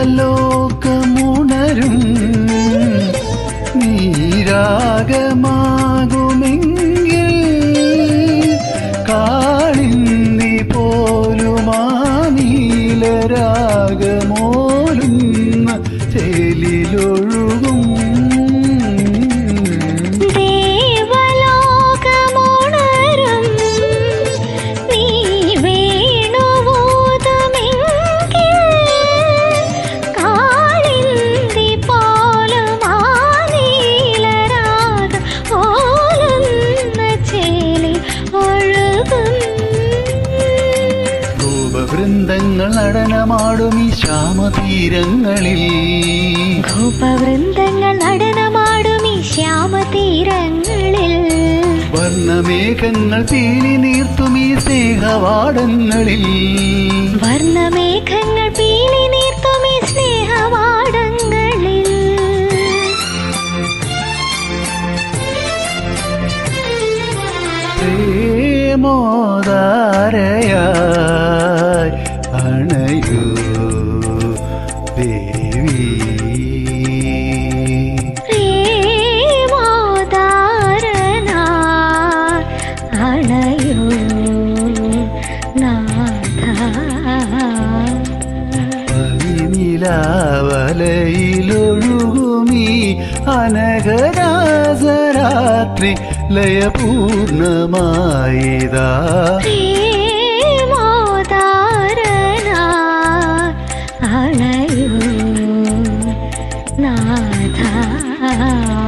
ദേവലോകമുണരും നീരാഗമാകുമെങ്കിൽ കാളിന്തി പോലുമാ നീലരാഗമോലുന്ന ചേലിലൊഴുകും ദേവലോകമുണരും നീ വേണുവൂതുമെങ്കിൽ കാളിന്തി പോലും ആ നീലരാഗം ഓലുന്ന ചേലി ഒഴുകും രൂപവൃന്ദങ്ങൾ നടനമാടും ഈ ശ്യാമതീരങ്ങളിൽ ഘോപവൃന്ദങ്ങൾ നടനമാടും ഈ ശ്യാമതീരങ്ങളിൽ വർണ്ണമേഘങ്ങൾ പീലി നീർത്തും ഈ സ്നേഹവാടങ്ങളിൽ വർണ്ണമേഘങ്ങൾ പീലി നീർത്തും ഈ സ്നേഹവാടങ്ങളിൽ പ്രേമോദാരയായി അണയൂ ദേവി പ്രേമോദാരനാ അണയോ നാഥ പനിനിലാവലയിലൊഴുകുമീ അനഘരാസരാത്രി ലയപൂർണമായിതാ പ്രേമോദാരനാ അണയോ നാഥ